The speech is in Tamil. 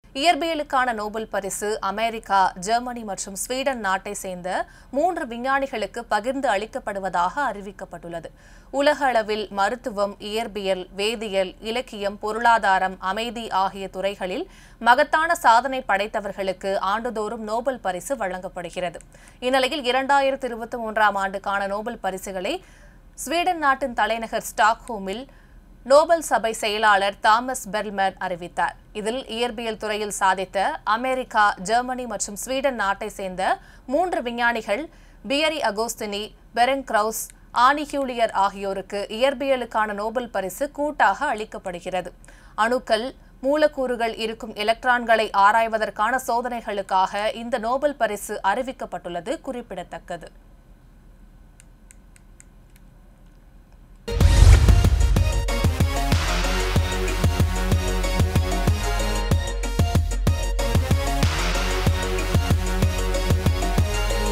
இயற்பியலுக்கான நோபல் பரிசு அமெரிக்கா ஜெர்மனி மற்றும் ஸ்வீடன் நாட்டை சேர்ந்த மூன்று விஞ்ஞானிகளுக்கு பகிர்ந்து அளிக்கப்படுவதாக அறிவிக்கப்பட்டுள்ளது உலக அளவில் மருத்துவம் இயற்பியல் வேதியியல் இலக்கியம் பொருளாதாரம் அமைதி ஆகிய துறைகளில் மகத்தான சாதனை படைத்தவர்களுக்கு ஆண்டுதோறும் நோபல் பரிசு வழங்கப்படுகிறது இந்நிலையில் இரண்டாயிரத்தி இருபத்தி மூன்றாம் ஆண்டுக்கான நோபல் பரிசுகளை ஸ்வீடன் நாட்டின் தலைநகர் ஸ்டாக்ஹோமில் நோபல் சபை செயலாளர் தாமஸ் பெர்ல்மர் அறிவித்தார் இதில் இயற்பியல் துறையில் சாதித்த அமெரிக்கா ஜெர்மனி மற்றும் ஸ்வீடன் நாட்டை சேர்ந்த மூன்று விஞ்ஞானிகள் பியரி அகோஸ்தினி பெரெங் கிரவுஸ் ஆனி ஹியூலியர் ஆகியோருக்கு இயற்பியலுக்கான நோபல் பரிசு கூட்டாக அளிக்கப்படுகிறது அணுக்கள் மூலக்கூறுகள் இருக்கும் எலக்ட்ரான்களை ஆராய்வதற்கான சோதனைகளுக்காக இந்த நோபல் பரிசு அறிவிக்கப்பட்டுள்ளது குறிப்பிடத்தக்கது